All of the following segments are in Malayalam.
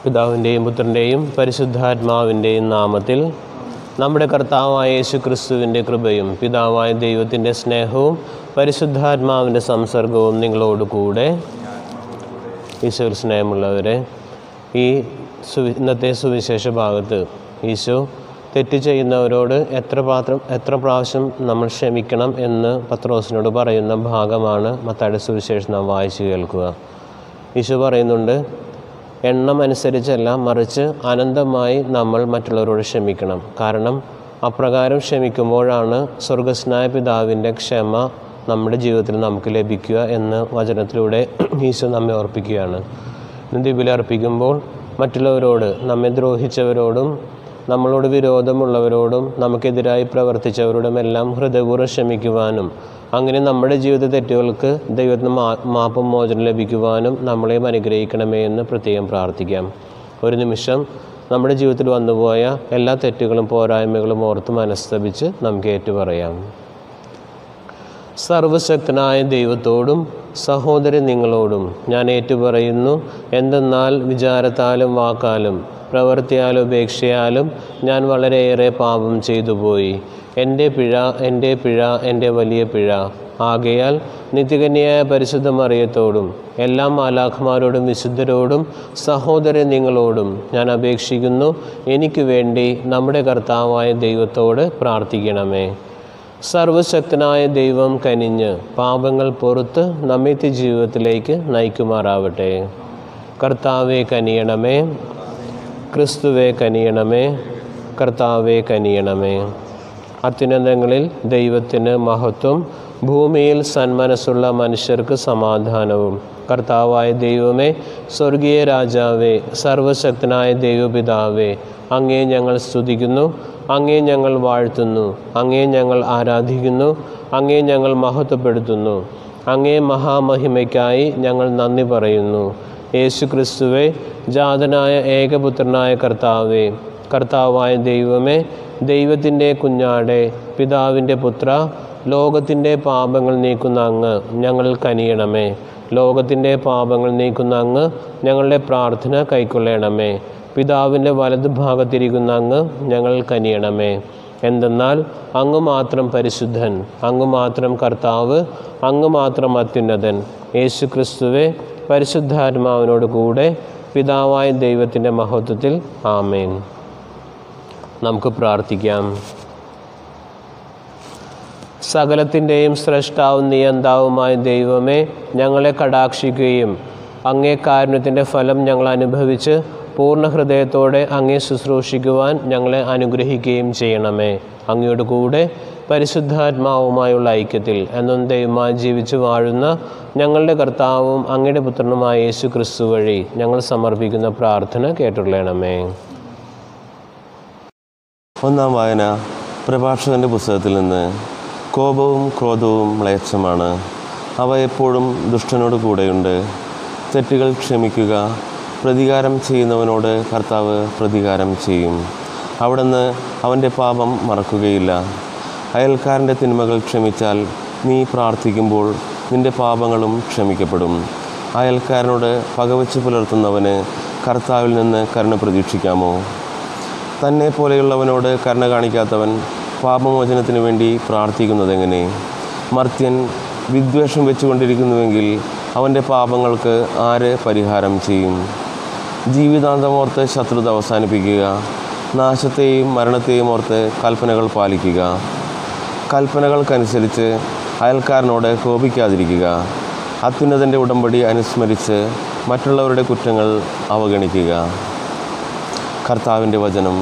പിതാവിൻ്റെയും പുത്രൻ്റെയും പരിശുദ്ധാത്മാവിൻ്റെയും നാമത്തിൽ നമ്മുടെ കർത്താവായ യേശു ക്രിസ്തുവിൻ്റെ കൃപയും പിതാവായ ദൈവത്തിൻ്റെ സ്നേഹവും പരിശുദ്ധാത്മാവിൻ്റെ സംസർഗവും നിങ്ങളോട് കൂടെ ഈശോയിൽ സ്നേഹമുള്ളവരെ ഈ സുവി ഇന്നത്തെ സുവിശേഷ ഭാഗത്ത് ഈശോ തെറ്റ് ചെയ്യുന്നവരോട് എത്ര പാത്രം എത്ര പ്രാവശ്യം നമ്മൾ ക്ഷമിക്കണം എന്ന് പത്രോസിനോട് പറയുന്ന ഭാഗമാണ് മത്തായുടെ സുവിശേഷം നാം വായിച്ചു കേൾക്കുക ഈശോ പറയുന്നുണ്ട് എണ്ണം അനുസരിച്ചല്ല മറിച്ച് അനന്തമായി നമ്മൾ മറ്റുള്ളവരോട് ക്ഷമിക്കണം കാരണം അപ്രകാരം ക്ഷമിക്കുമ്പോഴാണ് സ്വർഗസ്നായ പിതാവിൻ്റെ ക്ഷമ നമ്മുടെ ജീവിതത്തിൽ നമുക്ക് ലഭിക്കുക എന്ന് വചനത്തിലൂടെ ഈശോ നമ്മെ ഓർപ്പിക്കുകയാണ് ദിബിൽ അർപ്പിക്കുമ്പോൾ മറ്റുള്ളവരോട് നമ്മെ ദ്രോഹിച്ചവരോടും നമ്മളോട് വിരോധമുള്ളവരോടും നമുക്കെതിരായി പ്രവർത്തിച്ചവരോടുമെല്ലാം ഹൃദയപൂർവ്വം ക്ഷമിക്കുവാനും അങ്ങനെ നമ്മുടെ ജീവിത തെറ്റുകൾക്ക് ദൈവത്തിന് മാ മാപ്പും മോചനം ലഭിക്കുവാനും നമ്മളെയും അനുഗ്രഹിക്കണമേ എന്ന് പ്രത്യേകം പ്രാർത്ഥിക്കാം ഒരു നിമിഷം നമ്മുടെ ജീവിതത്തിൽ വന്നുപോയ എല്ലാ തെറ്റുകളും പോരായ്മകളും ഓർത്ത് മനസ്തപിച്ച് നമുക്ക് ഏറ്റുപറയാം സർവശക്തനായ ദൈവത്തോടും സഹോദരൻ നിങ്ങളോടും ഞാൻ ഏറ്റുപറയുന്നു എന്തെന്നാൽ വിചാരത്താലും വാക്കാലും പ്രവൃത്തിയാലും ഉപേക്ഷയാലും ഞാൻ വളരെയേറെ പാപം ചെയ്തു പോയി എൻ്റെ പിഴ എൻ്റെ പിഴ എൻ്റെ വലിയ പിഴ ആകയാൽ നിത്യകന്യായ പരിശുദ്ധ മറിയത്തോടും എല്ലാ മാലാഖമാരോടും വിശുദ്ധരോടും സഹോദരൻ നിങ്ങളോടും ഞാൻ അപേക്ഷിക്കുന്നു എനിക്ക് വേണ്ടി നമ്മുടെ കർത്താവായ ദൈവത്തോട് പ്രാർത്ഥിക്കണമേ സർവശക്തനായ ദൈവം കനിഞ്ഞ് പാപങ്ങൾ പുറത്ത് നമ്മിത്യ ജീവിതത്തിലേക്ക് നയിക്കുമാറാവട്ടെ കർത്താവെ കനിയണമേ ക്രിസ്തുവെ കനിയണമേ കർത്താവെ കനിയണമേ അത്യുന്നതങ്ങളിൽ ദൈവത്തിന് മഹത്വം ഭൂമിയിൽ സന്മനസ്സുള്ള മനുഷ്യർക്ക് സമാധാനവും കർത്താവായ ദൈവമേ സ്വർഗീയ രാജാവേ സർവശക്തനായ ദൈവപിതാവേ അങ്ങേ ഞങ്ങൾ സ്തുതിക്കുന്നു അങ്ങേ ഞങ്ങൾ വാഴ്ത്തുന്നു അങ്ങേ ഞങ്ങൾ ആരാധിക്കുന്നു അങ്ങേ ഞങ്ങൾ മഹത്വപ്പെടുത്തുന്നു അങ്ങേ മഹാമഹിമയ്ക്കായി ഞങ്ങൾ നന്ദി പറയുന്നു യേശു ക്രിസ്തുവെ ജാതനായ ഏകപുത്രനായ കർത്താവേ കർത്താവായ ദൈവമേ ദൈവത്തിൻ്റെ കുഞ്ഞാടെ പിതാവിൻ്റെ പുത്ര ലോകത്തിൻ്റെ പാപങ്ങൾ നീക്കുന്ന അങ്ങ് ഞങ്ങളിൽ കനിയണമേ ലോകത്തിൻ്റെ പാപങ്ങൾ നീക്കുന്ന അങ്ങ് ഞങ്ങളുടെ പ്രാർത്ഥന കൈക്കൊള്ളണമേ പിതാവിൻ്റെ വലതു ഭാഗത്തിരിക്കുന്ന അങ്ങ് ഞങ്ങൾ കനിയണമേ എന്തെന്നാൽ അങ്ങ് മാത്രം പരിശുദ്ധൻ അങ്ങ് മാത്രം കർത്താവ് അങ്ങ് മാത്രം അത്യുന്നതൻ യേശു ക്രിസ്തുവെ പരിശുദ്ധാത്മാവിനോട് കൂടെ പിതാവായ ദൈവത്തിൻ്റെ മഹത്വത്തിൽ ആമേൻ നമുക്ക് പ്രാർത്ഥിക്കാം സകലത്തിൻ്റെയും സ്രഷ്ടാവും നിയന്താവുമായ ദൈവമേ ഞങ്ങളെ കടാക്ഷിക്കുകയും അങ്ങേ കാരുണ്യത്തിൻ്റെ ഫലം ഞങ്ങൾ അനുഭവിച്ച് പൂർണ്ണ ഹൃദയത്തോടെ അങ്ങേ ശുശ്രൂഷിക്കുവാൻ ഞങ്ങളെ അനുഗ്രഹിക്കുകയും ചെയ്യണമേ അങ്ങയുടെ കൂടെ പരിശുദ്ധാത്മാവുമായുള്ള ഐക്യത്തിൽ എന്നും ദൈവമായി ജീവിച്ചു വാഴുന്ന ഞങ്ങളുടെ കർത്താവും അങ്ങയുടെ പുത്രനുമായ യേശു ക്രിസ്തു വഴി ഞങ്ങൾ സമർപ്പിക്കുന്ന പ്രാർത്ഥന കേട്ടുള്ളണമേ ഒന്നാം വായന പ്രഭാഷകൻ്റെ പുസ്തകത്തിൽ നിന്ന് കോപവും ക്രോധവും മ്ലേച്ഛമാണ് അവ എപ്പോഴും ദുഷ്ടനോട് കൂടെയുണ്ട് തെറ്റുകൾ ക്ഷമിക്കുക പ്രതികാരം ചെയ്യുന്നവനോട് കർത്താവ് പ്രതികാരം ചെയ്യും അവിടുന്ന് അവൻ്റെ പാപം മറക്കുകയില്ല അയൽക്കാരൻ്റെ തിന്മകൾ ക്ഷമിച്ചാൽ നീ പ്രാർത്ഥിക്കുമ്പോൾ നിന്റെ പാപങ്ങളും ക്ഷമിക്കപ്പെടും അയൽക്കാരനോട് പകവച്ച് പുലർത്തുന്നവന് കർത്താവിൽ നിന്ന് കരുണ പ്രതീക്ഷിക്കാമോ തന്നെ പോലെയുള്ളവനോട് കരുണ കാണിക്കാത്തവൻ പാപമോചനത്തിന് വേണ്ടി പ്രാർത്ഥിക്കുന്നതെങ്ങനെ മർത്യൻ വിദ്വേഷം വെച്ചുകൊണ്ടിരിക്കുന്നുവെങ്കിൽ അവൻ്റെ പാപങ്ങൾക്ക് ആര് പരിഹാരം ചെയ്യും ജീവിതാന്തമോർത്ത് ശത്രുത അവസാനിപ്പിക്കുക നാശത്തെയും മരണത്തെയും ഓർത്ത് കൽപ്പനകൾ പാലിക്കുക കൽപ്പനകൾക്കനുസരിച്ച് അയൽക്കാരനോട് കോപിക്കാതിരിക്കുക അത്യുന്നതൻ്റെ ഉടമ്പടി അനുസ്മരിച്ച് മറ്റുള്ളവരുടെ കുറ്റങ്ങൾ അവഗണിക്കുക കർത്താവിൻ്റെ വചനം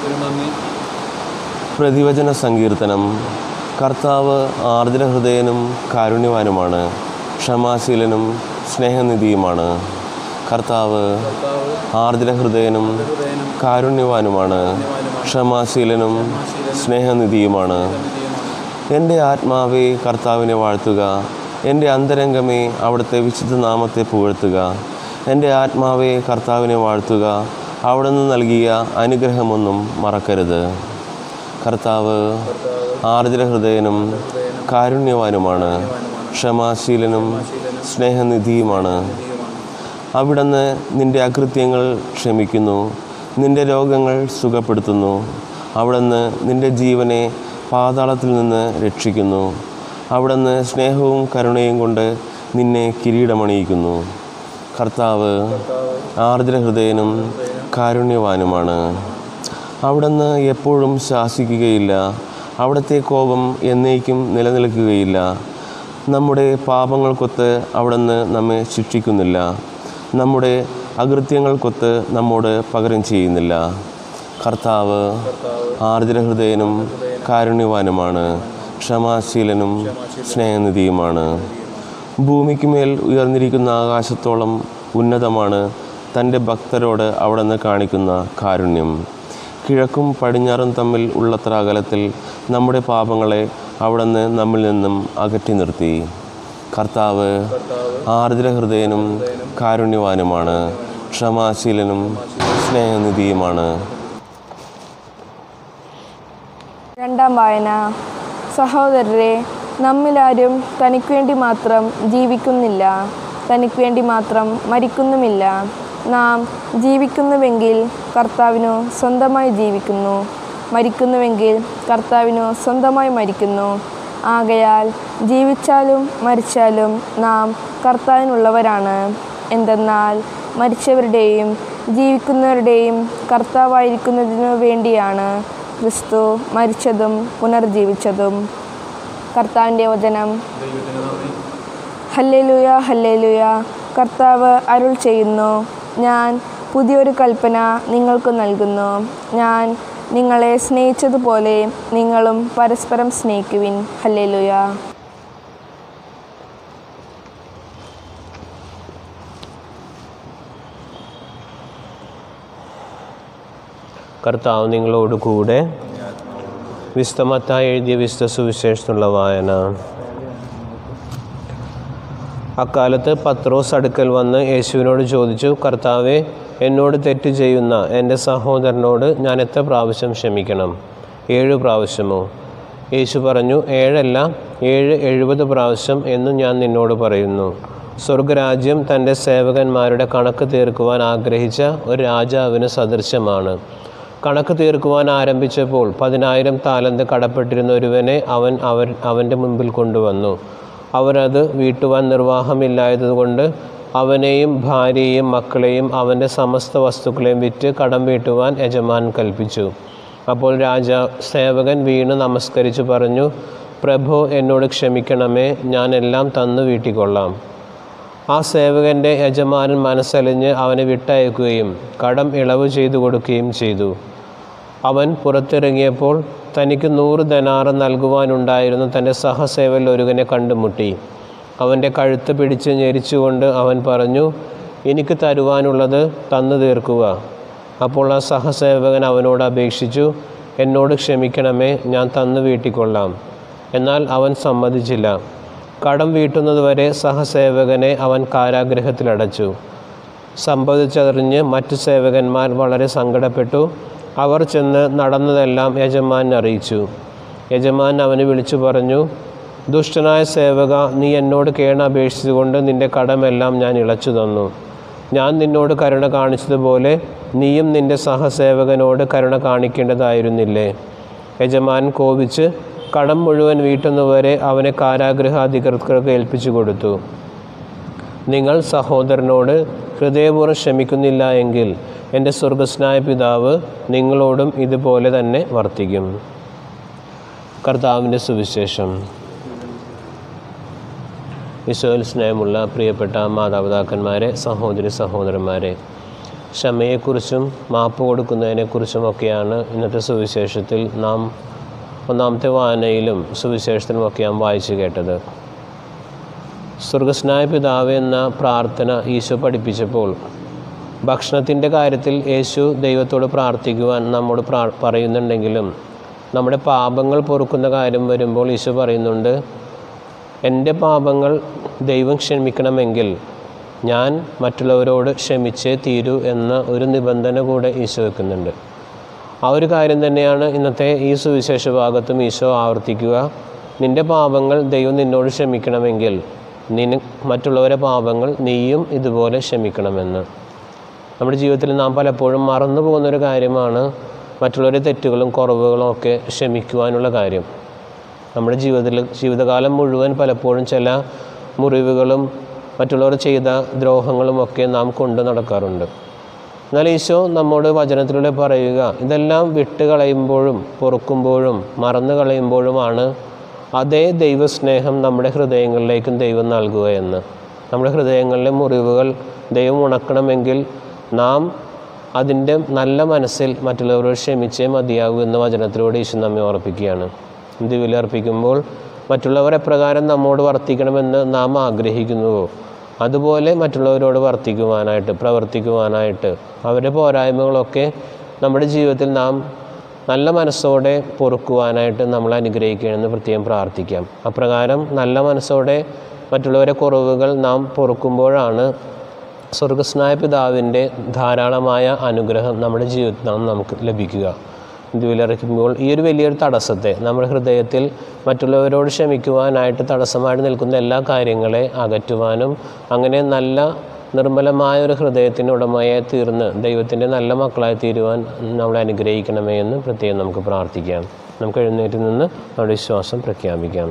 പ്രതിവചന സങ്കീർത്തനം കർത്താവ് ആർദ്രഹൃദയനും കാരുണ്യവാനുമാണ് ക്ഷമാശീലനും സ്നേഹനിധിയുമാണ് കർത്താവ് ആർദ്രഹൃദയനും കാരുണ്യവാനുമാണ് ക്ഷമാശീലനും സ്നേഹനിധിയുമാണ് എൻ്റെ ആത്മാവെ കർത്താവിനെ വാഴ്ത്തുക എൻ്റെ അന്തരംഗമേ അവിടുത്തെ വിശുദ്ധ നാമത്തെ പുകഴ്ത്തുക എൻ്റെ ആത്മാവെ കർത്താവിനെ വാഴ്ത്തുക അവിടുന്ന് നൽകിയ അനുഗ്രഹമൊന്നും മറക്കരുത് കർത്താവ് ആർദ്രഹൃദയനും കാരുണ്യവാനുമാണ് ക്ഷമാശീലനും സ്നേഹനിധിയുമാണ് അവിടുന്ന് നിൻ്റെ അകൃത്യങ്ങൾ ക്ഷമിക്കുന്നു നിൻ്റെ രോഗങ്ങൾ സുഖപ്പെടുത്തുന്നു അവിടുന്ന് നിൻ്റെ ജീവനെ പാതാളത്തിൽ നിന്ന് രക്ഷിക്കുന്നു അവിടുന്ന് സ്നേഹവും കരുണയും കൊണ്ട് നിന്നെ കിരീടമണിയിക്കുന്നു കർത്താവ് ആർദ്രഹൃദയനും കാരുണ്യവാനുമാണ് അവിടുന്ന് എപ്പോഴും ശാസിക്കുകയില്ല അവിടുത്തെ കോപം എന്നേക്കും നിലനിൽക്കുകയില്ല നമ്മുടെ പാപങ്ങൾക്കൊത്ത് അവിടുന്ന് നമ്മെ ശിക്ഷിക്കുന്നില്ല നമ്മുടെ അകൃത്യങ്ങൾക്കൊത്ത് നമ്മോട് പകരം ചെയ്യുന്നില്ല കർത്താവ് ആർദ്രഹൃദയനും കാരുണ്യവാനുമാണ് ക്ഷമാശീലനും സ്നേഹനിധിയുമാണ് ഭൂമിക്ക് മേൽ ഉയർന്നിരിക്കുന്ന ആകാശത്തോളം ഉന്നതമാണ് തൻ്റെ ഭക്തരോട് അവിടുന്ന് കാണിക്കുന്ന കാരുണ്യം കിഴക്കും പടിഞ്ഞാറും തമ്മിൽ ഉള്ളത്ര അകലത്തിൽ നമ്മുടെ പാപങ്ങളെ അവിടുന്ന് നമ്മിൽ നിന്നും അകറ്റി നിർത്തി കർത്താവ് ആർദ്രഹൃദയനും കാരുണ്യവാനുമാണ് ക്ഷമാശീലനും സ്നേഹനിധിയുമാണ് രണ്ടാം വായന സഹോദരരെ നമ്മിലാരും തനിക്ക് വേണ്ടി മാത്രം ജീവിക്കുന്നില്ല തനിക്ക് വേണ്ടി മാത്രം മരിക്കുന്നുമില്ല നാം ജീവിക്കുന്നുവെങ്കിൽ കർത്താവിനു സ്വന്തമായി ജീവിക്കുന്നു മരിക്കുന്നുവെങ്കിൽ കർത്താവിനു സ്വന്തമായി മരിക്കുന്നു ആകയാൽ ജീവിച്ചാലും മരിച്ചാലും നാം കർത്താവിനുള്ളവരാണ് എന്തെന്നാൽ മരിച്ചവരുടെയും ജീവിക്കുന്നവരുടെയും കർത്താവായിരിക്കുന്നതിനു വേണ്ടിയാണ് ക്രിസ്തു മരിച്ചതും പുനർജീവിച്ചതും കർത്താവിൻ്റെ വചനം ഹല്ലേലൂയ ഹല്ലേലൂയ കർത്താവ് അരുൾ ചെയ്യുന്നു ഞാൻ പുതിയൊരു കൽപ്പന നിങ്ങൾക്ക് നൽകുന്നു ഞാൻ നിങ്ങളെ സ്നേഹിച്ചതുപോലെ നിങ്ങളും പരസ്പരം സ്നേഹിക്കുവിൻ ഹല്ലേലൂയ കർത്താവ് നിങ്ങളോട് കൂടെ വിസ്തമത്തായി എഴുതിയ വിസ്ത സുവിശേഷത്തിനുള്ള വായന അക്കാലത്ത് പത്രോസ് അടുക്കൽ വന്ന് യേശുവിനോട് ചോദിച്ചു കർത്താവെ എന്നോട് തെറ്റ് ചെയ്യുന്ന എൻ്റെ സഹോദരനോട് ഞാൻ എത്ര പ്രാവശ്യം ക്ഷമിക്കണം ഏഴ് പ്രാവശ്യമോ യേശു പറഞ്ഞു ഏഴല്ല ഏഴ് എഴുപത് പ്രാവശ്യം എന്ന് ഞാൻ നിന്നോട് പറയുന്നു സ്വർഗരാജ്യം തൻ്റെ സേവകന്മാരുടെ കണക്ക് തീർക്കുവാൻ ആഗ്രഹിച്ച ഒരു രാജാവിന് സദൃശമാണ് കണക്ക് തീർക്കുവാൻ ആരംഭിച്ചപ്പോൾ പതിനായിരം താലന്ത് കടപ്പെട്ടിരുന്ന ഒരുവനെ അവൻ അവർ അവൻ്റെ മുൻപിൽ കൊണ്ടുവന്നു അവരത് വീട്ടുവാൻ നിർവാഹമില്ലായതുകൊണ്ട് അവനെയും ഭാര്യയെയും മക്കളെയും അവൻ്റെ സമസ്ത വസ്തുക്കളെയും വിറ്റ് കടം വീട്ടുവാൻ യജമാൻ കൽപ്പിച്ചു അപ്പോൾ രാജാ സേവകൻ വീണ് നമസ്കരിച്ചു പറഞ്ഞു പ്രഭു എന്നോട് ക്ഷമിക്കണമേ ഞാൻ എല്ലാം തന്നു വീട്ടിക്കൊള്ളാം ആ സേവകൻ്റെ യജമാനൻ മനസ്സലിഞ്ഞ് അവനെ വിട്ടയക്കുകയും കടം ഇളവ് ചെയ്തു കൊടുക്കുകയും ചെയ്തു അവൻ പുറത്തിറങ്ങിയപ്പോൾ തനിക്ക് നൂറ് ധനാറ് നൽകുവാനുണ്ടായിരുന്ന തൻ്റെ സഹസേവൽ ഒരുവനെ കണ്ടുമുട്ടി അവൻ്റെ കഴുത്ത് പിടിച്ച് ഞെരിച്ചുകൊണ്ട് അവൻ പറഞ്ഞു എനിക്ക് തരുവാനുള്ളത് തന്നു തീർക്കുക അപ്പോൾ ആ സഹസേവകൻ അവനോട് അപേക്ഷിച്ചു എന്നോട് ക്ഷമിക്കണമേ ഞാൻ തന്നു വീട്ടിക്കൊള്ളാം എന്നാൽ അവൻ സമ്മതിച്ചില്ല കടം വീട്ടുന്നതുവരെ സഹസേവകനെ അവൻ കാരാഗ്രഹത്തിലടച്ചു സംഭവിച്ചറിഞ്ഞ് മറ്റു സേവകന്മാർ വളരെ സങ്കടപ്പെട്ടു അവർ ചെന്ന് നടന്നതെല്ലാം യജമാൻ അറിയിച്ചു യജമാൻ അവന് വിളിച്ചു പറഞ്ഞു ദുഷ്ടനായ സേവക നീ എന്നോട് കേണ അപേക്ഷിച്ചുകൊണ്ട് നിന്റെ കടമെല്ലാം ഞാൻ ഇളച്ചു തന്നു ഞാൻ നിന്നോട് കരുണ കാണിച്ചതുപോലെ നീയും നിന്റെ സഹസേവകനോട് കരുണ കാണിക്കേണ്ടതായിരുന്നില്ലേ യജമാൻ കോപിച്ച് കടം മുഴുവൻ വീട്ടുന്നവരെ അവനെ കാരാഗൃഹാധികൃതർക്ക് ഏൽപ്പിച്ചു കൊടുത്തു നിങ്ങൾ സഹോദരനോട് ഹൃദയപൂർവ്വം ക്ഷമിക്കുന്നില്ല എങ്കിൽ എൻ്റെ സ്വർഗസ്നായ പിതാവ് നിങ്ങളോടും ഇതുപോലെ തന്നെ വർത്തിക്കും കർത്താവിൻ്റെ സുവിശേഷം ഈശോയിൽ സ്നേഹമുള്ള പ്രിയപ്പെട്ട മാതാപിതാക്കന്മാരെ സഹോദരി സഹോദരന്മാരെ ക്ഷമയെക്കുറിച്ചും മാപ്പ് കൊടുക്കുന്നതിനെക്കുറിച്ചുമൊക്കെയാണ് ഇന്നത്തെ സുവിശേഷത്തിൽ നാം ഒന്നാമത്തെ വായനയിലും സുവിശേഷത്തിലുമൊക്കെ നാം വായിച്ചു കേട്ടത് സ്വർഗസ്നായ പിതാവ് എന്ന പ്രാർത്ഥന ഈശോ പഠിപ്പിച്ചപ്പോൾ ഭക്ഷണത്തിൻ്റെ കാര്യത്തിൽ യേശു ദൈവത്തോട് പ്രാർത്ഥിക്കുവാൻ നമ്മോട് പ്രാ പറയുന്നുണ്ടെങ്കിലും നമ്മുടെ പാപങ്ങൾ പൊറുക്കുന്ന കാര്യം വരുമ്പോൾ ഈശോ പറയുന്നുണ്ട് എൻ്റെ പാപങ്ങൾ ദൈവം ക്ഷമിക്കണമെങ്കിൽ ഞാൻ മറ്റുള്ളവരോട് ക്ഷമിച്ചേ തീരൂ എന്ന ഒരു നിബന്ധന കൂടെ ഈശോ വെക്കുന്നുണ്ട് ആ ഒരു കാര്യം തന്നെയാണ് ഇന്നത്തെ ഈ സുവിശേഷ ഭാഗത്തും ഈശോ ആവർത്തിക്കുക നിൻ്റെ പാപങ്ങൾ ദൈവം നിന്നോട് ക്ഷമിക്കണമെങ്കിൽ നിന മറ്റുള്ളവരെ പാപങ്ങൾ നീയും ഇതുപോലെ ക്ഷമിക്കണമെന്ന് നമ്മുടെ ജീവിതത്തിൽ നാം പലപ്പോഴും മറന്നു പോകുന്നൊരു കാര്യമാണ് മറ്റുള്ളവരുടെ തെറ്റുകളും കുറവുകളും ഒക്കെ ക്ഷമിക്കുവാനുള്ള കാര്യം നമ്മുടെ ജീവിതത്തിൽ ജീവിതകാലം മുഴുവൻ പലപ്പോഴും ചില മുറിവുകളും മറ്റുള്ളവർ ചെയ്ത ദ്രോഹങ്ങളും ഒക്കെ നാം കൊണ്ടു നടക്കാറുണ്ട് എന്നാൽ ഈശോ നമ്മോട് വചനത്തിലൂടെ പറയുക ഇതെല്ലാം വിട്ട് കളയുമ്പോഴും പൊറുക്കുമ്പോഴും മറന്നു കളയുമ്പോഴുമാണ് അതേ ദൈവസ്നേഹം നമ്മുടെ ഹൃദയങ്ങളിലേക്കും ദൈവം നൽകുക എന്ന് നമ്മുടെ ഹൃദയങ്ങളിലെ മുറിവുകൾ ദൈവം ഉണക്കണമെങ്കിൽ നാം അതിൻ്റെ നല്ല മനസ്സിൽ മറ്റുള്ളവരോട് ക്ഷമിച്ചേ മതിയാകൂ എന്ന വചനത്തിലൂടെ ഈശോ നമ്മെ ഓർപ്പിക്കുകയാണ് ദിവ്യലർപ്പിക്കുമ്പോൾ മറ്റുള്ളവർ എപ്രകാരം നമ്മോട് വർത്തിക്കണമെന്ന് നാം ആഗ്രഹിക്കുന്നുവോ അതുപോലെ മറ്റുള്ളവരോട് വർത്തിക്കുവാനായിട്ട് പ്രവർത്തിക്കുവാനായിട്ട് അവരുടെ പോരായ്മകളൊക്കെ നമ്മുടെ ജീവിതത്തിൽ നാം നല്ല മനസ്സോടെ പൊറുക്കുവാനായിട്ട് നമ്മൾ അനുഗ്രഹിക്കണമെന്ന് പ്രത്യേകം പ്രാർത്ഥിക്കാം അപ്രകാരം നല്ല മനസ്സോടെ മറ്റുള്ളവരെ കുറവുകൾ നാം പൊറുക്കുമ്പോഴാണ് സ്വർഗസ്നായ പിതാവിൻ്റെ ധാരാളമായ അനുഗ്രഹം നമ്മുടെ ജീവിതത്തിൽ നാം നമുക്ക് ലഭിക്കുക ഇതിലിറക്കുമ്പോൾ ഈ ഒരു വലിയൊരു തടസ്സത്തെ നമ്മുടെ ഹൃദയത്തിൽ മറ്റുള്ളവരോട് ക്ഷമിക്കുവാനായിട്ട് തടസ്സമായിട്ട് നിൽക്കുന്ന എല്ലാ കാര്യങ്ങളെ അകറ്റുവാനും അങ്ങനെ നല്ല നിർമ്മലമായ ഒരു ഹൃദയത്തിന് ഉടമയായി തീർന്ന് ദൈവത്തിൻ്റെ നല്ല മക്കളായി തീരുവാൻ നമ്മളെ അനുഗ്രഹിക്കണമേ എന്ന് പ്രത്യേകം നമുക്ക് പ്രാർത്ഥിക്കാം നമുക്ക് എഴുന്നേറ്റ് നിന്ന് നമ്മുടെ വിശ്വാസം പ്രഖ്യാപിക്കാം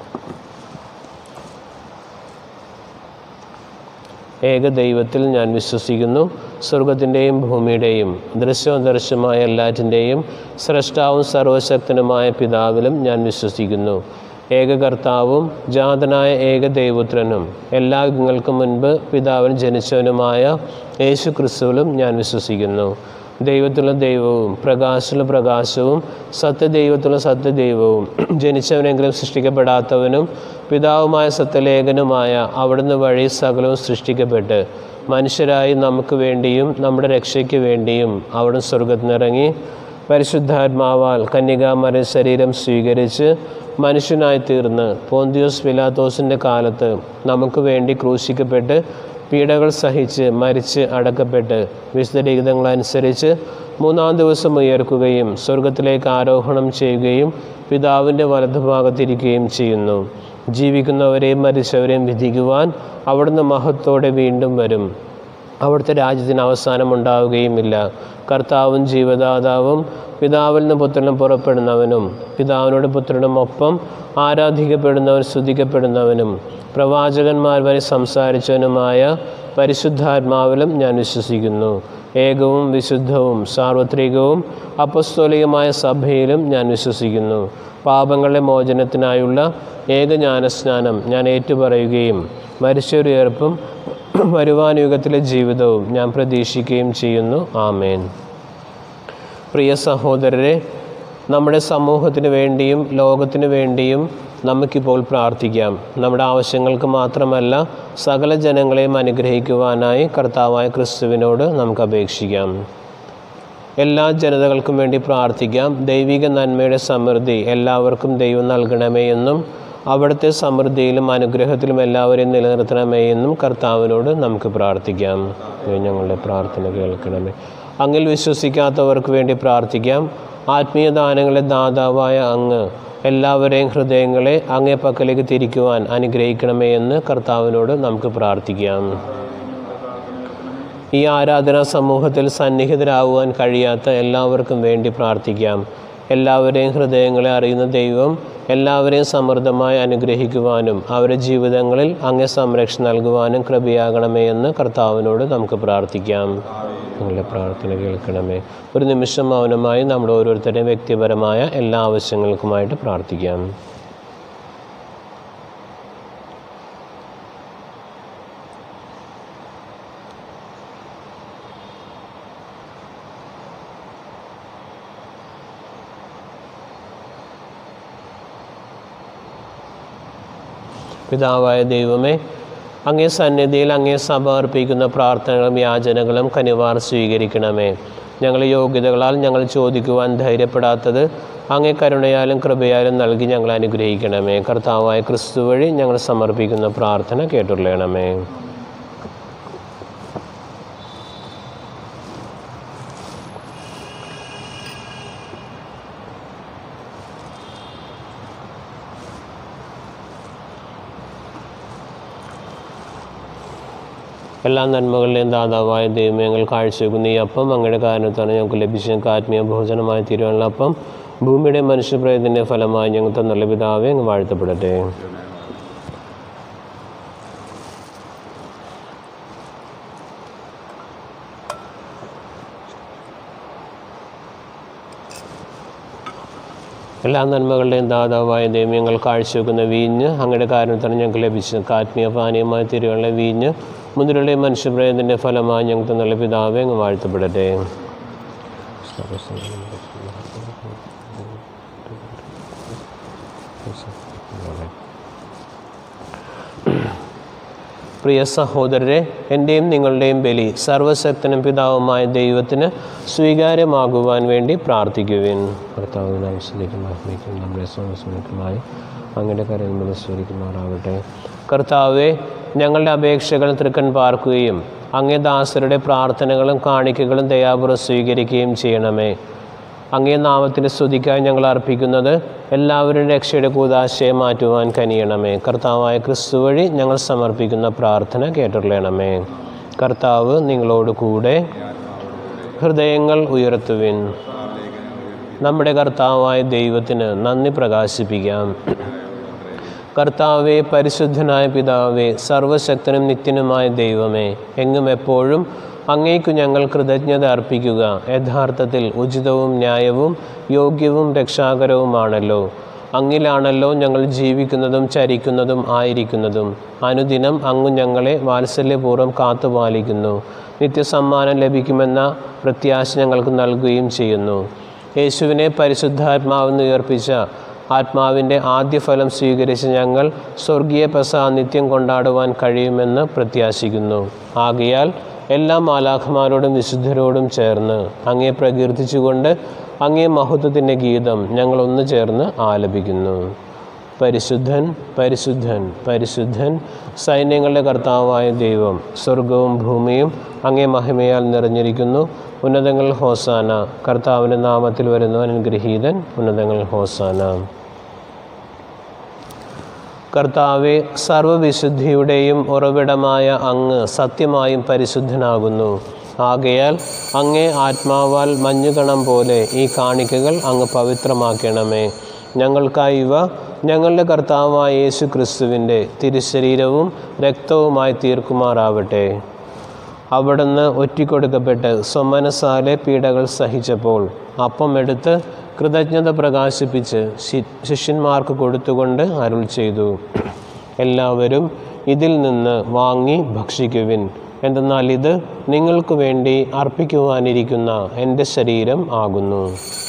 ഏക ദൈവത്തിൽ ഞാൻ വിശ്വസിക്കുന്നു സ്വർഗത്തിൻ്റെയും ഭൂമിയുടെയും ദൃശ്യദർശമായ എല്ലാറ്റിൻ്റെയും സ്രഷ്ടാവും സർവശക്തനുമായ പിതാവിലും ഞാൻ വിശ്വസിക്കുന്നു ഏക കർത്താവും ജാതനായ ഏക ദൈവപുത്രനും എല്ലാ യുഗങ്ങൾക്കും മുൻപ് പിതാവിന് ജനിച്ചവനുമായ യേശു ക്രിസ്തുവിലും ഞാൻ വിശ്വസിക്കുന്നു ദൈവത്തിലുള്ള ദൈവവും പ്രകാശമുള്ള പ്രകാശവും സത്യദൈവത്തിലുള്ള സത്യദൈവവും ജനിച്ചവനെങ്കിലും സൃഷ്ടിക്കപ്പെടാത്തവനും പിതാവുമായ സത്യലേഖനുമായ അവിടുന്ന് വഴി സകലവും സൃഷ്ടിക്കപ്പെട്ട് മനുഷ്യരായി നമുക്ക് വേണ്ടിയും നമ്മുടെ രക്ഷയ്ക്ക് വേണ്ടിയും അവിടുന്ന് സ്വർഗത്തിനിറങ്ങി പരിശുദ്ധാത്മാവാൽ കന്യകാമര ശരീരം സ്വീകരിച്ച് മനുഷ്യനായി തീർന്ന് പോന്തിയോസ് പിലാത്തോസിൻ്റെ കാലത്ത് നമുക്ക് വേണ്ടി ക്രൂശിക്കപ്പെട്ട് പീഡകൾ സഹിച്ച് മരിച്ച് അടക്കപ്പെട്ട് വിശുദ്ധ ലിഖിതങ്ങളനുസരിച്ച് മൂന്നാം ദിവസം ഉയർക്കുകയും സ്വർഗത്തിലേക്ക് ആരോഹണം ചെയ്യുകയും പിതാവിൻ്റെ വലതുഭാഗത്തിരിക്കുകയും ചെയ്യുന്നു ജീവിക്കുന്നവരെയും മരിച്ചവരെയും വിധിക്കുവാൻ അവിടുന്ന് മഹത്വത്തോടെ വീണ്ടും വരും അവിടുത്തെ രാജ്യത്തിന് അവസാനം ഉണ്ടാവുകയുമില്ല കർത്താവും ജീവദാതാവും പിതാവിൽ നിന്ന് പുത്രനും പുറപ്പെടുന്നവനും പിതാവിനോട് പുത്രനും ഒപ്പം ആരാധിക്കപ്പെടുന്നവൻ സ്തുതിക്കപ്പെടുന്നവനും പ്രവാചകന്മാർ വരെ സംസാരിച്ചവനുമായ പരിശുദ്ധാത്മാവിലും ഞാൻ വിശ്വസിക്കുന്നു ഏകവും വിശുദ്ധവും സാർവത്രികവും അപ്പസ്തോലികമായ സഭയിലും ഞാൻ വിശ്വസിക്കുന്നു പാപങ്ങളുടെ മോചനത്തിനായുള്ള ഏകജ്ഞാനസ്നാനം ഞാൻ ഏറ്റുപറയുകയും മരിച്ചൊരുയർപ്പും വരുവാൻ യുഗത്തിലെ ജീവിതവും ഞാൻ പ്രതീക്ഷിക്കുകയും ചെയ്യുന്നു ആമേൻ പ്രിയ സഹോദരരെ നമ്മുടെ സമൂഹത്തിന് വേണ്ടിയും ലോകത്തിന് വേണ്ടിയും നമുക്കിപ്പോൾ പ്രാർത്ഥിക്കാം നമ്മുടെ ആവശ്യങ്ങൾക്ക് മാത്രമല്ല സകല ജനങ്ങളെയും അനുഗ്രഹിക്കുവാനായി കർത്താവായ ക്രിസ്തുവിനോട് നമുക്ക് അപേക്ഷിക്കാം എല്ലാ ജനതകൾക്കും വേണ്ടി പ്രാർത്ഥിക്കാം ദൈവിക നന്മയുടെ സമൃദ്ധി എല്ലാവർക്കും ദൈവം നൽകണമേ എന്നും അവിടുത്തെ സമൃദ്ധിയിലും അനുഗ്രഹത്തിലും എല്ലാവരെയും നിലനിർത്തണമേ എന്നും കർത്താവിനോട് നമുക്ക് പ്രാർത്ഥിക്കാം ദൈവം ഞങ്ങളുടെ പ്രാർത്ഥന കേൾക്കണമേ അങ്ങിൽ വിശ്വസിക്കാത്തവർക്ക് വേണ്ടി പ്രാർത്ഥിക്കാം ആത്മീയ ദാനങ്ങളെ ദാതാവായ അങ്ങ് എല്ലാവരെയും ഹൃദയങ്ങളെ അങ്ങേ പക്കലേക്ക് തിരിക്കുവാൻ അനുഗ്രഹിക്കണമേ എന്ന് കർത്താവിനോട് നമുക്ക് പ്രാർത്ഥിക്കാം ഈ ആരാധനാ സമൂഹത്തിൽ സന്നിഹിതരാകുവാൻ കഴിയാത്ത എല്ലാവർക്കും വേണ്ടി പ്രാർത്ഥിക്കാം എല്ലാവരെയും ഹൃദയങ്ങളെ അറിയുന്ന ദൈവം എല്ലാവരെയും സമൃദ്ധമായി അനുഗ്രഹിക്കുവാനും അവരുടെ ജീവിതങ്ങളിൽ അങ്ങേ സംരക്ഷണം നൽകുവാനും കൃപയാകണമേ എന്ന് കർത്താവിനോട് നമുക്ക് പ്രാർത്ഥിക്കാം നിങ്ങളുടെ പ്രാർത്ഥന കേൾക്കണമേ ഒരു നിമിഷം മൗനമായി നമ്മുടെ ഓരോരുത്തരുടെയും വ്യക്തിപരമായ എല്ലാ ആവശ്യങ്ങൾക്കുമായിട്ട് പ്രാർത്ഥിക്കാം പിതാവായ ദൈവമേ അങ്ങേ സന്നിധിയിൽ അങ്ങേ സഭ അർപ്പിക്കുന്ന പ്രാർത്ഥനകളും യാചനകളും കനിവാർ സ്വീകരിക്കണമേ ഞങ്ങൾ യോഗ്യതകളാൽ ഞങ്ങൾ ചോദിക്കുവാൻ ധൈര്യപ്പെടാത്തത് അങ്ങേ കരുണയാലും കൃപയാലും നൽകി ഞങ്ങൾ അനുഗ്രഹിക്കണമേ കർത്താവായ ക്രിസ്തു വഴി ഞങ്ങൾ സമർപ്പിക്കുന്ന പ്രാർത്ഥന കേട്ടുള്ളണമേ എല്ലാ നന്മകളുടെയും ദാതാവായ ദൈവം ഞങ്ങൾ കാഴ്ചവെക്കുന്ന ഈ അപ്പം അങ്ങയുടെ കാരണത്താണ് ഞങ്ങൾക്ക് ലഭിച്ച ഞങ്ങൾക്ക് ആത്മീയ ഭോജനമായി തീരുവാനുള്ള അപ്പം ഭൂമിയുടെ മനുഷ്യപ്രയത്തിൻ്റെ ഫലമായി ഞങ്ങൾ തന്നുള്ള പിതാവെ അങ്ങ് വാഴ്ത്തപ്പെടട്ടെ എല്ലാ നന്മകളുടെയും ദാതാവായ ദൈവം ഞങ്ങൾ കാഴ്ചവെക്കുന്ന വീഞ്ഞ് അങ്ങയുടെ കാരണത്താണ് ഞങ്ങൾക്ക് ലഭിച്ചത് ആത്മീയ പാനീയമായി തിരുവള്ള വീഞ്ഞ് മുന്നിലുള്ള മനുഷ്യപ്രയത്തിൻ്റെ ഫലമായി ഞങ്ങൾക്ക് നല്ല പിതാവെ അങ്ങ് വാഴ്ത്തപ്പെടട്ടെ പ്രിയ സഹോദരരെ എൻ്റെയും നിങ്ങളുടെയും ബലി സർവശക്തനും പിതാവുമായ ദൈവത്തിന് സ്വീകാര്യമാകുവാൻ വേണ്ടി പ്രാർത്ഥിക്കുവിൻ കർത്താവിനെ ആവശ്യത്തിലേക്ക് മഹ്മിക്കും നമ്മുടെ സമസ്മരക്കുമായി അങ്ങയുടെ കരങ്ങൾ സ്വീകരിക്കുമാറാവട്ടെ കർത്താവെ ഞങ്ങളുടെ അപേക്ഷകൾ തൃക്കൺ പാർക്കുകയും അങ്ങേ ദാസരുടെ പ്രാർത്ഥനകളും കാണിക്കകളും ദയാപുറം സ്വീകരിക്കുകയും ചെയ്യണമേ അങ്ങേ നാമത്തിൻ്റെ സ്തുതിക്കായി ഞങ്ങൾ അർപ്പിക്കുന്നത് എല്ലാവരും രക്ഷയുടെ കൂതാശയെ മാറ്റുവാൻ കനിയണമേ കർത്താവായ ക്രിസ്തു വഴി ഞങ്ങൾ സമർപ്പിക്കുന്ന പ്രാർത്ഥന കേട്ടുള്ളണമേ കർത്താവ് നിങ്ങളോട് കൂടെ ഹൃദയങ്ങൾ ഉയർത്തുവിൻ നമ്മുടെ കർത്താവായ ദൈവത്തിന് നന്ദി പ്രകാശിപ്പിക്കാം കർത്താവെ പരിശുദ്ധനായ പിതാവേ സർവശക്തനും നിത്യനുമായ ദൈവമേ എങ്ങും എപ്പോഴും അങ്ങേക്കു ഞങ്ങൾ കൃതജ്ഞത അർപ്പിക്കുക യഥാർത്ഥത്തിൽ ഉചിതവും ന്യായവും യോഗ്യവും രക്ഷാകരവുമാണല്ലോ അങ്ങിലാണല്ലോ ഞങ്ങൾ ജീവിക്കുന്നതും ചരിക്കുന്നതും ആയിരിക്കുന്നതും അനുദിനം അങ്ങ് ഞങ്ങളെ വാത്സല്യപൂർവ്വം കാത്തുപാലിക്കുന്നു നിത്യസമ്മാനം ലഭിക്കുമെന്ന പ്രത്യാശ ഞങ്ങൾക്ക് നൽകുകയും ചെയ്യുന്നു യേശുവിനെ പരിശുദ്ധാത്മാവെന്ന് ഉയർപ്പിച്ച ആത്മാവിൻ്റെ ആദ്യ ഫലം സ്വീകരിച്ച് ഞങ്ങൾ സ്വർഗീയ പെസ നിത്യം കൊണ്ടാടുവാൻ കഴിയുമെന്ന് പ്രത്യാശിക്കുന്നു ആകയാൽ എല്ലാ മാലാഖമാരോടും വിശുദ്ധരോടും ചേർന്ന് അങ്ങേ പ്രകീർത്തിച്ചുകൊണ്ട് അങ്ങേ മഹത്വത്തിൻ്റെ ഗീതം ഞങ്ങൾ ഒന്ന് ചേർന്ന് ആലപിക്കുന്നു പരിശുദ്ധൻ പരിശുദ്ധൻ പരിശുദ്ധൻ സൈന്യങ്ങളുടെ കർത്താവായ ദൈവം സ്വർഗവും ഭൂമിയും അങ്ങേ മഹിമയാൽ നിറഞ്ഞിരിക്കുന്നു ഉന്നതങ്ങൾ ഹോസാന കർത്താവിൻ്റെ നാമത്തിൽ വരുന്നവൻ അനുഗ്രഹീതൻ ഉന്നതങ്ങൾ ഹോസാന കർത്താവെ സർവവിശുദ്ധിയുടെയും ഉറവിടമായ അങ്ങ് സത്യമായും പരിശുദ്ധനാകുന്നു ആകയാൽ അങ്ങേ ആത്മാവാൽ മഞ്ഞുകണം പോലെ ഈ കാണിക്കകൾ അങ്ങ് പവിത്രമാക്കണമേ ഞങ്ങൾക്കായി ഇവ ഞങ്ങളുടെ കർത്താവായ യേശു ക്രിസ്തുവിൻ്റെ തിരുശരീരവും രക്തവുമായി തീർക്കുമാറാവട്ടെ അവിടുന്ന് ഒറ്റിക്കൊടുക്കപ്പെട്ട് സ്വമനസാലെ പീഡകൾ സഹിച്ചപ്പോൾ അപ്പം എടുത്ത് കൃതജ്ഞത പ്രകാശിപ്പിച്ച് ശി- ശിഷ്യന്മാർക്ക് കൊടുത്തുകൊണ്ട് അരുൾ ചെയ്തു എല്ലാവരും ഇതിൽ നിന്ന് വാങ്ങി ഭക്ഷിക്കുവിൻ എന്തെന്നാൽ ഇത് നിങ്ങൾക്ക് വേണ്ടി അർപ്പിക്കുവാനിരിക്കുന്ന എൻ്റെ ശരീരം ആകുന്നു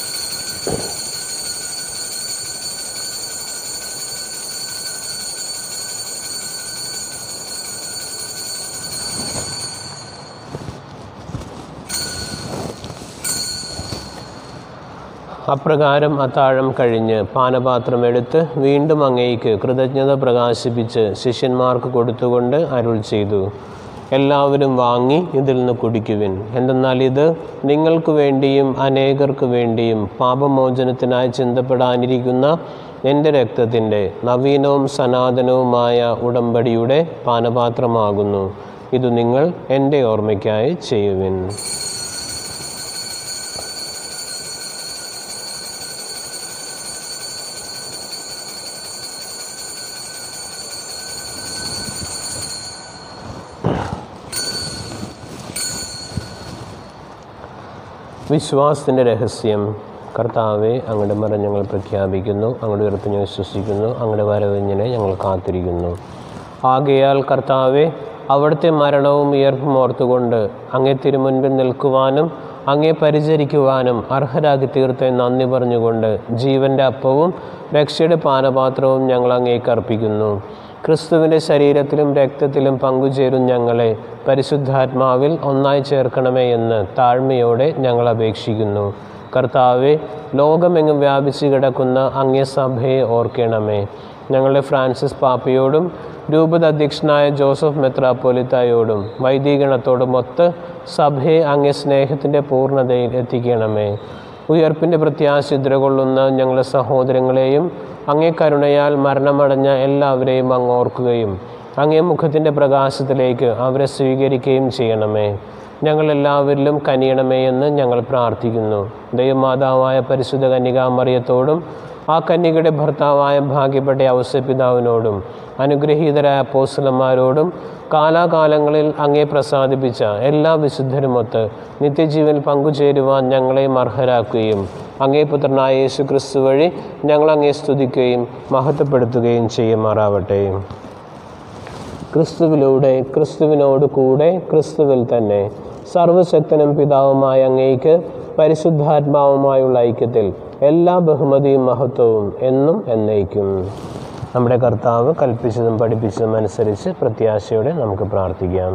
അപ്രകാരം അത്താഴം കഴിഞ്ഞ് പാനപാത്രം എടുത്ത് വീണ്ടും അങ്ങേക്ക് കൃതജ്ഞത പ്രകാശിപ്പിച്ച് ശിഷ്യന്മാർക്ക് കൊടുത്തുകൊണ്ട് അരുൾ ചെയ്തു എല്ലാവരും വാങ്ങി ഇതിൽ നിന്ന് കുടിക്കുവിൻ എന്തെന്നാൽ ഇത് നിങ്ങൾക്ക് വേണ്ടിയും അനേകർക്ക് വേണ്ടിയും പാപമോചനത്തിനായി ചിന്തപ്പെടാനിരിക്കുന്ന എൻ്റെ രക്തത്തിൻ്റെ നവീനവും സനാതനവുമായ ഉടമ്പടിയുടെ പാനപാത്രമാകുന്നു ഇത് നിങ്ങൾ എൻ്റെ ഓർമ്മയ്ക്കായി ചെയ്യുവിൻ വിശ്വാസത്തിൻ്റെ രഹസ്യം കർത്താവെ അങ്ങയുടെ മരം ഞങ്ങൾ പ്രഖ്യാപിക്കുന്നു അങ്ങയുടെ ഉയർപ്പ് ഞങ്ങൾ വിശ്വസിക്കുന്നു അങ്ങയുടെ വരവിഞ്ഞിനെ ഞങ്ങൾ കാത്തിരിക്കുന്നു ആകയാൽ കർത്താവെ അവിടുത്തെ മരണവും ഉയർപ്പും ഓർത്തുകൊണ്ട് അങ്ങേ തിരുമുൻപിൽ നിൽക്കുവാനും അങ്ങേ പരിചരിക്കുവാനും അർഹരാക്കി തീർത്ത നന്ദി പറഞ്ഞുകൊണ്ട് ജീവൻ്റെ അപ്പവും രക്ഷയുടെ പാനപാത്രവും ഞങ്ങൾ അങ്ങേക്ക് അർപ്പിക്കുന്നു ക്രിസ്തുവിൻ്റെ ശരീരത്തിലും രക്തത്തിലും പങ്കുചേരും ഞങ്ങളെ പരിശുദ്ധാത്മാവിൽ ഒന്നായി ചേർക്കണമേ എന്ന് താഴ്മയോടെ ഞങ്ങൾ അപേക്ഷിക്കുന്നു കർത്താവെ ലോകമെങ്ങും വ്യാപിച്ചു കിടക്കുന്ന അങ്ങേ സഭയെ ഓർക്കണമേ ഞങ്ങളുടെ ഫ്രാൻസിസ് പാപ്പയോടും രൂപത അധ്യക്ഷനായ ജോസഫ് മെത്രാപ്പൊലിത്തായോടും വൈദികണത്തോടും ഒത്ത് സഭയെ അങ്ങേ സ്നേഹത്തിൻ്റെ പൂർണ്ണതയിൽ എത്തിക്കണമേ ഉയർപ്പിൻ്റെ പ്രത്യാശിദ്ര കൊള്ളുന്ന ഞങ്ങളുടെ സഹോദരങ്ങളെയും അങ്ങേ കരുണയാൽ മരണമടഞ്ഞ എല്ലാവരെയും അങ്ങ് ഓർക്കുകയും അങ്ങേ മുഖത്തിൻ്റെ പ്രകാശത്തിലേക്ക് അവരെ സ്വീകരിക്കുകയും ചെയ്യണമേ ഞങ്ങളെല്ലാവരിലും കനിയണമേ എന്ന് ഞങ്ങൾ പ്രാർത്ഥിക്കുന്നു ദൈവമാതാവായ പരിശുദ്ധ കന്യകാമറിയത്തോടും ആ കന്യകയുടെ ഭർത്താവായ ഭാഗ്യപ്പെട്ട ഔസപിതാവിനോടും അനുഗ്രഹീതരായ അപ്പോസ്തലന്മാരോടും കാലാകാലങ്ങളിൽ അങ്ങേ പ്രസാദിപ്പിച്ച എല്ലാ വിശുദ്ധരുമൊത്ത് നിത്യജീവൻ പങ്കുചേരുവാൻ ഞങ്ങളെയും അർഹരാക്കുകയും അങ്ങേ പുത്രനായ യേശു ക്രിസ്തു വഴി ഞങ്ങൾ അങ്ങേ സ്തുതിക്കുകയും മഹത്വപ്പെടുത്തുകയും ചെയ്യുമാറാവട്ടെ ക്രിസ്തുവിലൂടെ ക്രിസ്തുവിനോട് കൂടെ ക്രിസ്തുവിൽ തന്നെ സർവശക്തനും പിതാവുമായ അങ്ങേക്ക് പരിശുദ്ധാത്മാവുമായുള്ള ഐക്യത്തിൽ എല്ലാ ബഹുമതിയും മഹത്വവും എന്നും എന്നേക്കും നമ്മുടെ കർത്താവ് കൽപ്പിച്ചതും പഠിപ്പിച്ചതും അനുസരിച്ച് പ്രത്യാശയോടെ നമുക്ക് പ്രാർത്ഥിക്കാം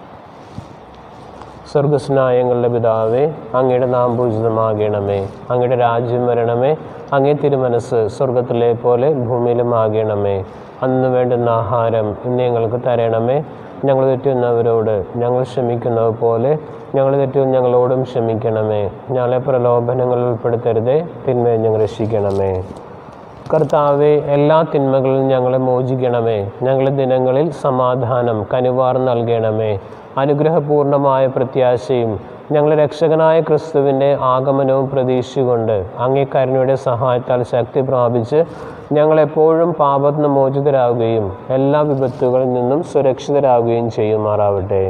സ്വർഗസ്നായങ്ങളുടെ പിതാവേ അങ്ങയുടെ നാം പൂജിതമാകണമേ അങ്ങയുടെ രാജ്യം വരണമേ അങ്ങേ തിരുമനസ് സ്വർഗത്തിലെ പോലെ ഭൂമിയിലും ആകണമേ അന്ന് വേണ്ടുന്ന ആഹാരം ഇന്ന് ഞങ്ങൾക്ക് തരണമേ ഞങ്ങൾ തെറ്റുന്നവരോട് ഞങ്ങൾ ക്ഷമിക്കുന്നത് പോലെ ഞങ്ങൾ തെറ്റും ഞങ്ങളോടും ക്ഷമിക്കണമേ ഞങ്ങളെ പ്രലോഭനങ്ങളിൽ ഉൾപ്പെടുത്തരുതേ തിന്മയെ ഞങ്ങൾ രക്ഷിക്കണമേ കർത്താവെ എല്ലാ തിന്മകളിലും ഞങ്ങളെ മോചിക്കണമേ ഞങ്ങളുടെ ദിനങ്ങളിൽ സമാധാനം കനിവാർ നൽകണമേ അനുഗ്രഹപൂർണമായ പ്രത്യാശയും ഞങ്ങളുടെ രക്ഷകനായ ക്രിസ്തുവിൻ്റെ ആഗമനവും പ്രതീക്ഷിച്ചുകൊണ്ട് അങ്ങേ കരുണയുടെ സഹായത്താൽ ശക്തി പ്രാപിച്ച് ഞങ്ങളെപ്പോഴും പാപത്തിന് മോചിതരാകുകയും എല്ലാ വിപത്തുകളിൽ നിന്നും സുരക്ഷിതരാകുകയും ചെയ്യുമാറാവട്ടെ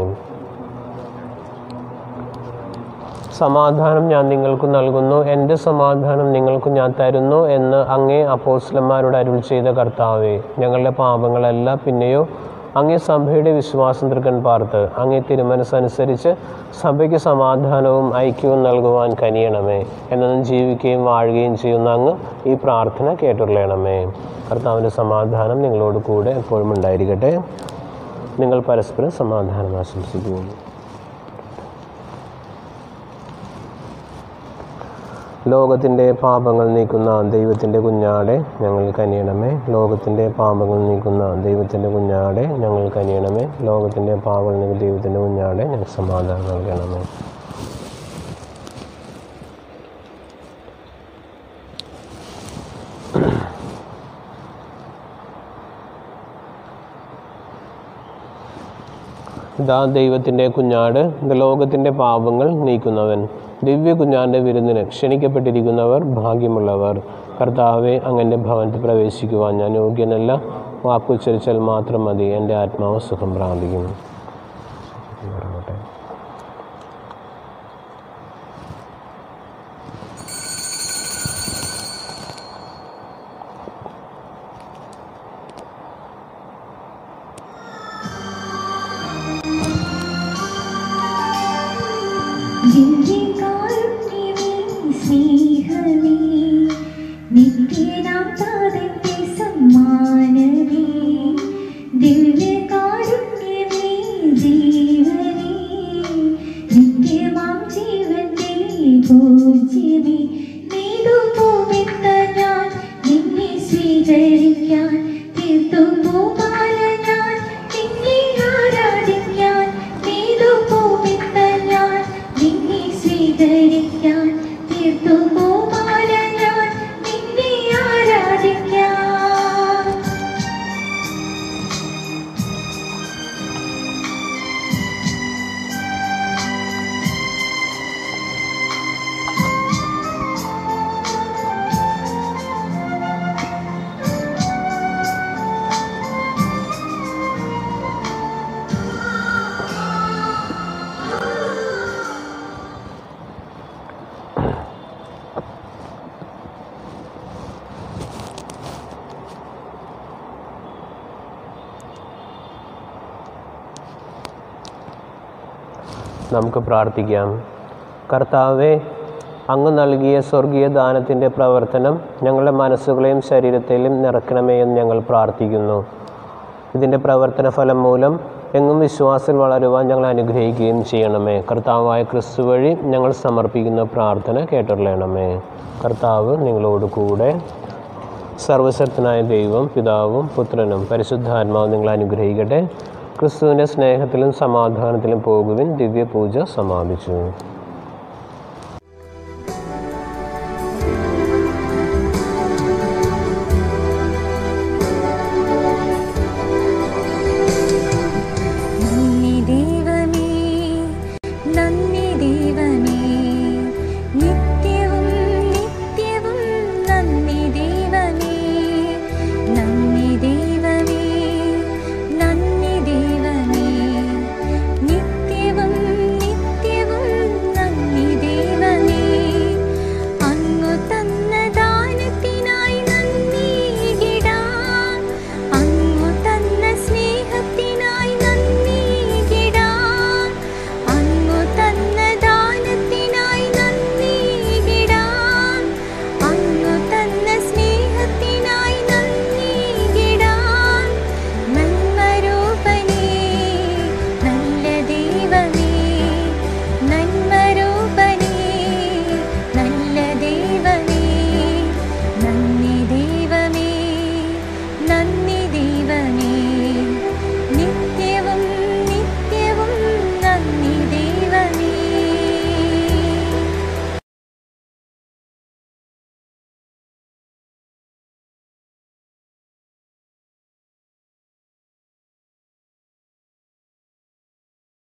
സമാധാനം ഞാൻ നിങ്ങൾക്ക് നൽകുന്നു എൻ്റെ സമാധാനം നിങ്ങൾക്ക് ഞാൻ തരുന്നു എന്ന് അങ്ങേ അപ്പോസ്ലന്മാരോട് അരുൾ ചെയ്ത കർത്താവെ ഞങ്ങളുടെ പാപങ്ങളല്ല പിന്നെയോ അങ്ങേ സഭയുടെ വിശ്വാസം തൃക്കൻ പാർത്ത് അങ്ങേ തിരുമനസ്സനുസരിച്ച് സഭയ്ക്ക് സമാധാനവും ഐക്യവും നൽകുവാൻ കനിയണമേ എന്നും ജീവിക്കുകയും വാഴുകയും ചെയ്യുന്ന അങ്ങ് ഈ പ്രാർത്ഥന കേട്ടുള്ളണമേ കർത്താവിൻ്റെ സമാധാനം നിങ്ങളോട് കൂടെ എപ്പോഴും ഉണ്ടായിരിക്കട്ടെ നിങ്ങൾ പരസ്പരം സമാധാനം ആശംസിക്കുന്നു ലോകത്തിൻ്റെ പാപങ്ങൾ നീക്കുന്ന ദൈവത്തിൻ്റെ കുഞ്ഞാടെ ഞങ്ങൾ കനിയണമേ ലോകത്തിൻ്റെ പാപങ്ങൾ നീക്കുന്ന ദൈവത്തിൻ്റെ കുഞ്ഞാടെ ഞങ്ങൾ കനിയണമേ ലോകത്തിൻ്റെ പാപങ്ങൾ നീക്കുന്ന ദൈവത്തിൻ്റെ കുഞ്ഞാടെ ഞങ്ങൾ സമാധാനം നൽകണമേ ഇതാ ദൈവത്തിൻ്റെ കുഞ്ഞാട് ഇത് ലോകത്തിൻ്റെ പാപങ്ങൾ നീക്കുന്നവൻ ദിവ്യ കുഞ്ഞാൻ്റെ വിരുന്നിന് ക്ഷണിക്കപ്പെട്ടിരിക്കുന്നവർ ഭാഗ്യമുള്ളവർ കർത്താവെ അങ്ങൻ്റെ ഭവനത്തിൽ പ്രവേശിക്കുവാൻ ഞാൻ യോഗ്യനല്ല വാക്കുച്ചരിച്ചാൽ മാത്രം മതി എൻ്റെ ആത്മാവ് സുഖം പ്രാപിക്കും ദിവ്യകാരുണ്യമേ, സ്നേഹമേ, നിത്യനാം താതന്റെ സമ്മാനമേ. ദിവ്യകാരുണ്യമേ, ജീവനേ, നിത്യമാം ജീവന്റെ പൂജ്യമേ. നീതുപോമെന്ന ഞാൻ നിന്നെ സ്വീകരിക്കാൻ തീർത്തുപോകാല ഞാൻ നിന്നെ ആരാധിക്കാൻ നീതുപോമെന്ന ഞാൻ നിന്നെ സ്വീകരിക്കാൻ തീർത്തുപോകാല ഞാൻ നിന്നെ ആരാധിക്കാൻ നമുക്ക് പ്രാർത്ഥിക്കാം കർത്താവെ അങ്ങ് നൽകിയ സ്വർഗീയ ദാനത്തിൻ്റെ പ്രവർത്തനം ഞങ്ങളുടെ മനസ്സുകളെയും ശരീരത്തെയും നിറക്കണമേ എന്ന് ഞങ്ങൾ പ്രാർത്ഥിക്കുന്നു ഇതിൻ്റെ പ്രവർത്തന ഫലം മൂലം എങ്ങും വിശ്വാസം വളരുവാൻ ഞങ്ങൾ അനുഗ്രഹിക്കുകയും ചെയ്യണമേ കർത്താവായ ക്രിസ്തു വഴി ഞങ്ങൾ സമർപ്പിക്കുന്ന പ്രാർത്ഥന കേട്ടുള്ളണമേ കർത്താവ് നിങ്ങളോട് കൂടെ സർവശക്തനായ ദൈവം പിതാവും പുത്രനും പരിശുദ്ധാത്മാവും നിങ്ങളെ അനുഗ്രഹിക്കട്ടെ ക്രിസ്തുവിൻ്റെ സ്നേഹത്തിലും സമാധാനത്തിലും പോകുവിൻ ദിവ്യപൂജ സമാപിച്ചു